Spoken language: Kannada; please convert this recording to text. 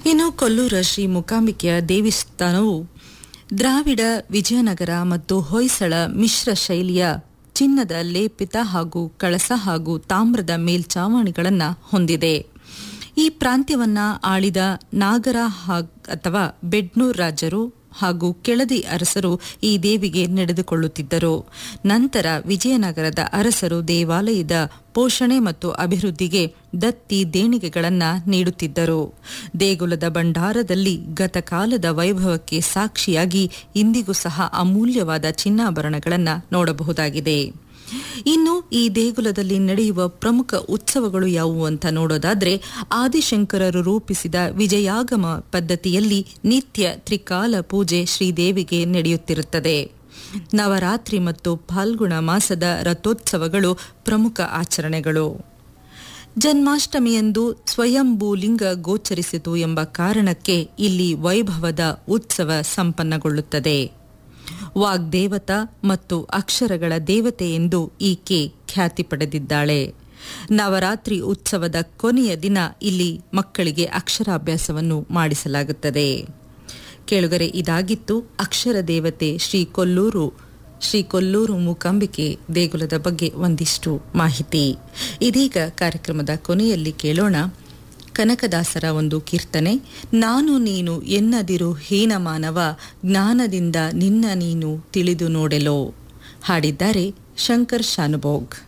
ಇನ್ನು ಕೊಲ್ಲೂರ ಶ್ರೀ ಮೂಕಾಂಬಿಕೆಯ ದೇವಸ್ಥಾನವು ದ್ರಾವಿಡ ವಿಜಯನಗರ ಮತ್ತು ಹೊಯ್ಸಳ ಮಿಶ್ರ ಶೈಲಿಯ ಚಿನ್ನದ ಲೇಪಿತ ಹಾಗೂ ಕಳಸ ಹಾಗೂ ತಾಮ್ರದ ಮೇಲ್ಚಾವಣಿಗಳನ್ನು ಹೊಂದಿದೆ ಈ ಪ್ರಾಂತ್ಯವನ್ನ ಆಳಿದ ನಾಗರ ಅಥವಾ ಬೆಡ್ನೂರ್ ರಾಜರು ಹಾಗೂ ಕೆಳದಿ ಅರಸರು ಈ ದೇವಿಗೆ ನಡೆದುಕೊಳ್ಳುತ್ತಿದ್ದರು ನಂತರ ವಿಜಯನಗರದ ಅರಸರು ದೇವಾಲಯದ ಪೋಷಣೆ ಮತ್ತು ಅಭಿವೃದ್ಧಿಗೆ ದತ್ತಿ ದೇಣಿಗೆಗಳನ್ನು ನೀಡುತ್ತಿದ್ದರು ದೇಗುಲದ ಭಂಡಾರದಲ್ಲಿ ಗತಕಾಲದ ವೈಭವಕ್ಕೆ ಸಾಕ್ಷಿಯಾಗಿ ಇಂದಿಗೂ ಸಹ ಅಮೂಲ್ಯವಾದ ಚಿನ್ನಾಭರಣಗಳನ್ನು ನೋಡಬಹುದಾಗಿದೆ ಇನ್ನು ಈ ದೇಗುಲದಲ್ಲಿ ನಡೆಯುವ ಪ್ರಮುಖ ಉತ್ಸವಗಳು ಯಾವುವು ಅಂತ ನೋಡೋದಾದ್ರೆ ಆದಿಶಂಕರರು ರೂಪಿಸಿದ ವಿಜಯಾಗಮ ಪದ್ಧತಿಯಲ್ಲಿ ನಿತ್ಯ ತ್ರಿಕಾಲ ಪೂಜೆ ಶ್ರೀದೇವಿಗೆ ನಡೆಯುತ್ತಿರುತ್ತದೆ ನವರಾತ್ರಿ ಮತ್ತು ಫಾಲ್ಗುಣ ಮಾಸದ ರಥೋತ್ಸವಗಳು ಪ್ರಮುಖ ಆಚರಣೆಗಳು ಜನ್ಮಾಷ್ಟಮಿಯಂದು ಸ್ವಯಂಭೂ ಲಿಂಗ ಗೋಚರಿಸಿತು ಎಂಬ ಕಾರಣಕ್ಕೆ ಇಲ್ಲಿ ವೈಭವದ ಉತ್ಸವ ಸಂಪನ್ನಗೊಳ್ಳುತ್ತದೆ ವಾಗ್ದೇವತಾ ಮತ್ತು ಅಕ್ಷರಗಳ ದೇವತೆ ಎಂದು ಈಕೆ ಖ್ಯಾತಿ ಪಡೆದಿದ್ದಾಳೆ ನವರಾತ್ರಿ ಉತ್ಸವದ ಕೊನೆಯ ದಿನ ಇಲ್ಲಿ ಮಕ್ಕಳಿಗೆ ಅಕ್ಷರಾಭ್ಯಾಸವನ್ನು ಮಾಡಿಸಲಾಗುತ್ತದೆ ಕೇಳುಗರೆ ಇದಾಗಿತ್ತು ಅಕ್ಷರ ದೇವತೆ ಶ್ರೀ ಕೊಲ್ಲೂರು ಶ್ರೀ ಕೊಲ್ಲೂರು ಮೂಕಾಂಬಿಕೆ ದೇಗುಲದ ಬಗ್ಗೆ ಒಂದಿಷ್ಟು ಮಾಹಿತಿ ಇದೀಗ ಕಾರ್ಯಕ್ರಮದ ಕೊನೆಯಲ್ಲಿ ಕೇಳೋಣ ಕನಕದಾಸರ ಒಂದು ಕೀರ್ತನೆ ನಾನು ನೀನು ಎನ್ನದಿರು ಹೀನಮಾನವ ಜ್ಞಾನದಿಂದ ನಿನ್ನ ನೀನು ತಿಳಿದು ನೋಡೆಲೋ ಹಾಡಿದ್ದಾರೆ ಶಂಕರ್ ಶಾನುಭೋಗ್